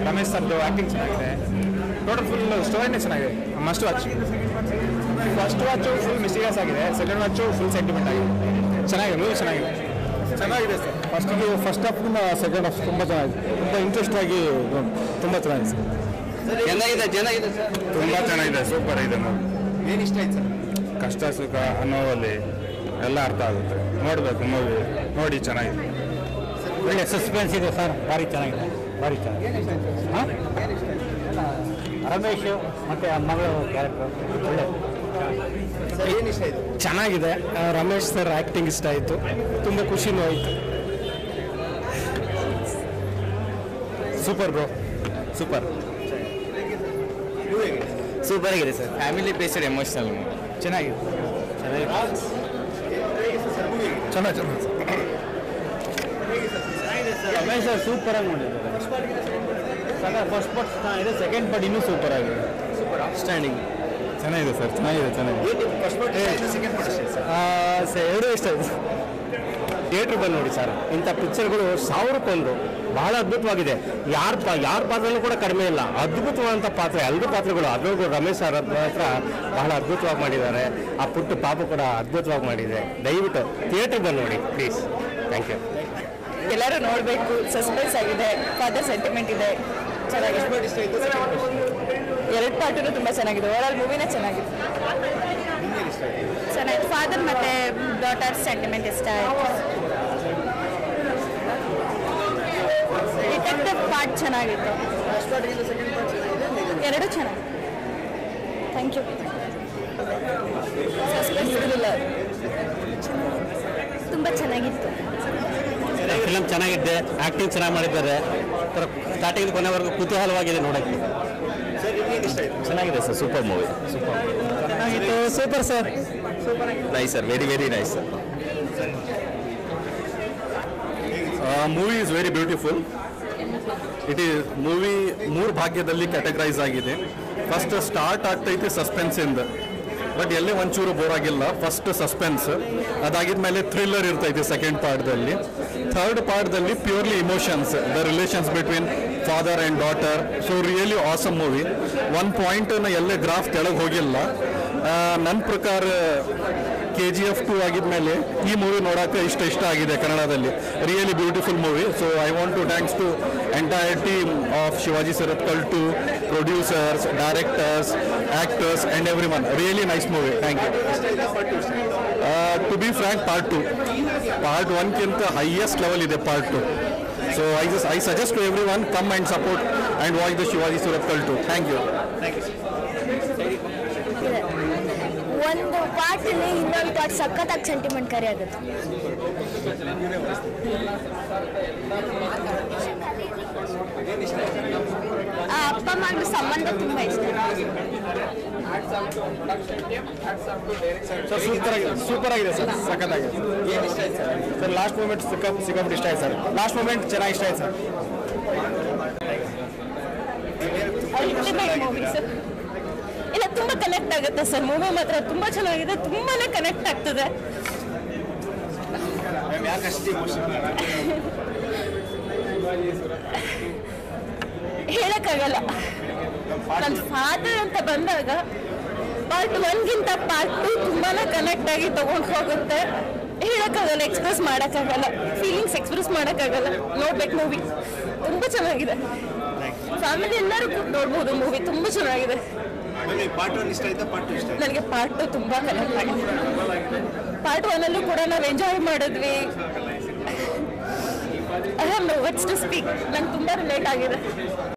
ರಮೇಶ್ ಸರ್ದು ಆ್ಯಕ್ಟಿಂಗ್ ಚೆನ್ನಾಗಿದೆ total full ಸ್ಟೋರಿನೇ ಚೆನ್ನಾಗಿದೆ must watch first watch full mysterious ಆಗಿದೆ ಸೆಕೆಂಡ್ ವಾಚು ಫುಲ್ ಸೆಂಟಿಮೆಂಟ್ ಆಗಿದೆ ಚೆನ್ನಾಗಿದೆ ಮೂವಿ ಚೆನ್ನಾಗಿದೆ ಚೆನ್ನಾಗಿದೆ ಸರ್ ಫಸ್ಟಿಗೆ ಫಸ್ಟ್ ಹಾಫ್ಗಿಂತ ಸೆಕೆಂಡ್ ಹಾಫ್ ತುಂಬ ಚೆನ್ನಾಗಿದೆ ತುಂಬ ಇಂಟ್ರೆಸ್ಟ್ ಆಗಿ ತುಂಬ ಚೆನ್ನಾಗಿದೆ ಸರ್ ಚೆನ್ನಾಗಿದೆ ಚೆನ್ನಾಗಿದೆ ಸರ್ ತುಂಬ ಚೆನ್ನಾಗಿದೆ ಸೂಪರ್ ಇದೆ ಮೂವಿ ಏನು ಇಷ್ಟ ಆಯ್ತು ಸರ್ ಕಷ್ಟ ಸುಖ ಅನ್ನೋವಲ್ಲಿ ಎಲ್ಲ ಅರ್ಥ ಆಗುತ್ತೆ ನೋಡಬೇಕು ಮೂವಿ ನೋಡಿ ಚೆನ್ನಾಗಿದೆ ಒಳ್ಳೆ ಸಸ್ಪೆನ್ಸ್ ಇದೆ ಸರ್ ಭಾರಿ ಚೆನ್ನಾಗಿದೆ ಭಾರಿ ಚೆನ್ನಾಗಿದೆ ಹಾಂ ರಮೇಶ್ ಮತ್ತು ಆ ಮಗಳು ಕ್ಯಾರೆಕ್ಟರ್ ಒಳ್ಳೆ ಸರ್ ಏನು ಇಷ್ಟ ಆಯ್ತು ಚೆನ್ನಾಗಿದೆ ಆ, ರಮೇಶ್ ಸರ್ ಆ್ಯಕ್ಟಿಂಗ್ ಇಷ್ಟ ಆಯಿತು ತುಂಬ ಖುಷಿನೂ ಆಯಿತು ಸೂಪರ್ ಬ್ರೋ ಸೂಪರ್ ಸೂಪರ್ ಆಗಿದೆ ಸರ್ ಫ್ಯಾಮಿಲಿ ಬೇಸ್ಡ್ ಎಮೋಷನಲ್ ಚೆನ್ನಾಗಿದೆ ಚೆನ್ನಾಗಿ ಚೆನ್ನಾಗಿ ರಮೇಶ್ ಸರ್ ಸೂಪರ್ ಆಗಿ ಮಾಡಿದ್ದಾರೆ ಫಸ್ಟ್ ಪಾರ್ಟ್ ಚೆನ್ನಾಗಿದೆ ಸೆಕೆಂಡ್ ಪಾರ್ಟ್ ಇನ್ನೂ ಸೂಪರ್ ಆಗಿದೆ ಸ್ಟ್ಯಾಂಡಿಂಗ್ ಚೆನ್ನಾಗಿದೆ ಸರ್ ಚೆನ್ನಾಗಿದೆ ಚೆನ್ನಾಗಿದೆ ಸೆಕೆಂಡ್ ಪಾರ್ಟ್ ಸರ್ ಸರ್ ಎರಡೂ ಇಷ್ಟ ಆಯಿತು ಥಿಯೇಟ್ರ್ ಬಂದು ನೋಡಿ ಸರ್ ಇಂಥ ಪಿಕ್ಚರ್ಗಳು ಸಾವಿರಕ್ಕೊಂದು ಬಹಳ ಅದ್ಭುತವಾಗಿದೆ ಯಾರ ಪಾ ಯಾರ ಪಾತ್ರನೂ ಕೂಡ ಕಡಿಮೆ ಇಲ್ಲ ಅದ್ಭುತವಾದಂಥ ಪಾತ್ರ ಎಲ್ಲರೂ ಪಾತ್ರಗಳು ಅದರಲ್ಲೂ ರಮೇಶ್ ಸರ್ ಹತ್ರ ಬಹಳ ಅದ್ಭುತವಾಗಿ ಮಾಡಿದ್ದಾರೆ ಆ ಪುಟ್ಟ ಪಾಪ ಕೂಡ ಅದ್ಭುತವಾಗಿ ಮಾಡಿದೆ ದಯವಿಟ್ಟು ಥಿಯೇಟ್ರಿಗೆ ಬಂದು ನೋಡಿ ಪ್ಲೀಸ್ ಥ್ಯಾಂಕ್ ಯು ಎಲ್ಲರೂ ನೋಡಬೇಕು ಸಸ್ಪೆನ್ಸ್ ಆಗಿದೆ ಫಾದರ್ ಸೆಂಟಿಮೆಂಟ್ ಇದೆ ಚೆನ್ನಾಗಿದೆ ಇಷ್ಟ ಆಯ್ತು ಸೆಕೆಂಡ್ ಎರಡು ಪಾರ್ಟೂ ತುಂಬ ಚೆನ್ನಾಗಿದೆ ಓವರಾಲ್ ಮೂವಿನೇ ಚೆನ್ನಾಗಿದೆ ನಿಮ್ಗೆ ಇಷ್ಟ ಆಯ್ತು ಚೆನ್ನಾಗಿದೆ ಫಾದರ್ ಮತ್ತು ಡಾಟರ್ ಸೆಂಟಿಮೆಂಟ್ ಇಷ್ಟ ಆಯಿತು ಡಿಟೆಕ್ಟಿವ್ ಪಾರ್ಟ್ ಚೆನ್ನಾಗಿತ್ತು ಫಸ್ಟ್ ಪಾರ್ಟ್ಗಿಂತ ಸೆಕೆಂಡ್ ಪಾರ್ಟ್ ಚೆನ್ನಾಗಿದೆ ಎರಡೂ ಚೆನ್ನಾಗಿದೆ ಥ್ಯಾಂಕ್ ಯು ಸಸ್ಪೆನ್ಸ್ ಥ್ರಿಲ್ಲರ್ ತುಂಬ ಚೆನ್ನಾಗಿತ್ತು ಫಿಲಮ್ ಚೆನ್ನಾಗಿದೆ ಆ್ಯಕ್ಟಿಂಗ್ ಚೆನ್ನಾಗಿ ಮಾಡಿದ್ದಾರೆ ಸ್ಟಾರ್ಟಿಂಗ್ ಕೊನೆವರೆಗೂ ಕುತೂಹಲವಾಗಿದೆ ನೋಡೋಕ್ಕೆ ಸರ್ ನಿಮ್ಗೆ ಏನು ಇಷ್ಟ ಆಯ್ತು ಚೆನ್ನಾಗಿದೆ ಸರ್ ಸೂಪರ್ ಮೂವಿ ಸೂಪರ್ ಚೆನ್ನಾಗಿತ್ತು super sir nice sir very very nice sir movie is very beautiful it is movie ಮೂರು ಭಾಗ್ಯದಲ್ಲಿ ಕ್ಯಾಟಗರೈಸ್ ಆಗಿದೆ ಫಸ್ಟ್ ಸ್ಟಾರ್ಟ್ ಆಗ್ತೈತೆ ಸಸ್ಪೆನ್ಸಿಂದ ಬಟ್ ಎಲ್ಲೇ ಒಂಚೂರು ಬೋರ್ ಆಗಿಲ್ಲ ಫಸ್ಟ್ ಸಸ್ಪೆನ್ಸ್ ಅದಾಗಿದ್ಮೇಲೆ ಥ್ರಿಲ್ಲರ್ ಇರ್ತೈತೆ ಸೆಕೆಂಡ್ ಪಾರ್ಟ್ದಲ್ಲಿ ಥರ್ಡ್ ಪಾರ್ಟ್ದಲ್ಲಿ purely emotions the relations between father and daughter so really awesome movie one ಪಾಯಿಂಟ್ನ ಎಲ್ಲೇ ಗ್ರಾಫ್ ಕೆಳಗೆ ಹೋಗಿಲ್ಲ ನನ್ನ ಪ್ರಕಾರ ಕೆ ಜಿ ಎಫ್ ಟು ಆಗಿದ್ಮೇಲೆ ಈ ಮೂವಿ ನೋಡೋಕೆ ಇಷ್ಟ ಇಷ್ಟ ಆಗಿದೆ ಕನ್ನಡದಲ್ಲಿ really beautiful movie so I want to thanks to entire team of Shivaji Surathkal two producers directors actors and everyone really nice movie thank you to be frank part two part ಒನ್ಗಿಂತ highest level ಇದೆ part two so I just I suggest to everyone come and support and watch the Shivaji Surathkal two thank you ಒಂದು ಪಾರ್ಟಲ್ಲಿ ಇನ್ನೊಂದು part ಸಖತ್ತಾಗಿ sentiment ಕರಿ ಆಗುತ್ತೆ ಆ ಅಪ್ಪ ಮಗಳ ಸಂಬಂಧ ತುಂಬ ಇಷ್ಟ ಸರ್ ಸೂಪರ್ ಆಗಿದೆ ಸೂಪರ್ ಆಗಿದೆ ಸರ್ ಸಖತ್ತಾಗಿದೆ ಏನು ಇಷ್ಟ ಆಯ್ತು ಸರ್ ಸರ್ ಲಾಸ್ಟ್ ಮೂಮೆಂಟ್ ಸಿಕ್ಕ ಸಿಕ್ಕಾಪಟ್ಟೆ ಇಷ್ಟ ಆಯ್ತು ಸರ್ ಲಾಸ್ಟ್ ಮೂಮೆಂಟ್ ಚೆನ್ನಾಗಿ ಇಷ್ಟ ಆಯ್ತು ಸರ್ ಅಲ್ಟಿಮೇಟ್ ಮೂವಿ ಸರ್ ಇಲ್ಲ ತುಂಬ ಕನೆಕ್ಟ್ ಆಗುತ್ತೆ ಸರ್ ಮೂವಿ ಮಾತ್ರ ತುಂಬ ಚೆನ್ನಾಗಿದೆ ತುಂಬಾನೇ ಕನೆಕ್ಟ್ ಆಗ್ತದೆ ಮ್ಯಾಮ್ ಯಾಕೆ ಅಷ್ಟು ಇಮೋಷನಲ್ ಹೇಳಕ್ಕಾಗಲ್ಲ ನನ್ನ ಫಾದರ್ ಅಂತ ಬಂದಾಗ ಪಾರ್ಟ್ ಒನ್ಗಿಂತ ಪಾರ್ಟ್ ಟು ತುಂಬಾನೇ ಕನೆಕ್ಟ್ ಆಗಿ ತಗೊಂಡು ಹೋಗುತ್ತೆ ಹೇಳಕ್ಕಾಗಲ್ಲ ಎಕ್ಸ್ಪ್ರೆಸ್ ಮಾಡೋಕ್ಕಾಗಲ್ಲ ಫೀಲಿಂಗ್ಸ್ ಎಕ್ಸ್ಪ್ರೆಸ್ ಮಾಡೋಕ್ಕಾಗಲ್ಲ ನೋಡ್ಬೇಕು ಮೂವಿ ತುಂಬ ಚೆನ್ನಾಗಿದೆ ಫ್ಯಾಮಿಲಿ ಎಲ್ಲರೂ ಕೂತ್ ನೋಡ್ಬೋದು ಮೂವಿ ತುಂಬ ಚೆನ್ನಾಗಿದೆ ನಿಮಗೆ ಪಾರ್ಟ್ ಒನ್ ಇಷ್ಟ ಆಯ್ತಾ ಪಾರ್ಟ್ ಟು ಇಷ್ಟ ಆಯ್ತಾ ನನಗೆ ಪಾರ್ಟ್ ಟು ತುಂಬ ಕನೆಕ್ಟ್ ಆಗಿದೆ ಪಾರ್ಟ್ ಒನ್ನಲ್ಲೂ ಕೂಡ ನಾವು ಎಂಜಾಯ್ ಮಾಡಿದ್ವಿ I have no words to speak ನಂಗೆ ತುಂಬ ರಿಲೇಟ್ ಆಗಿದೆ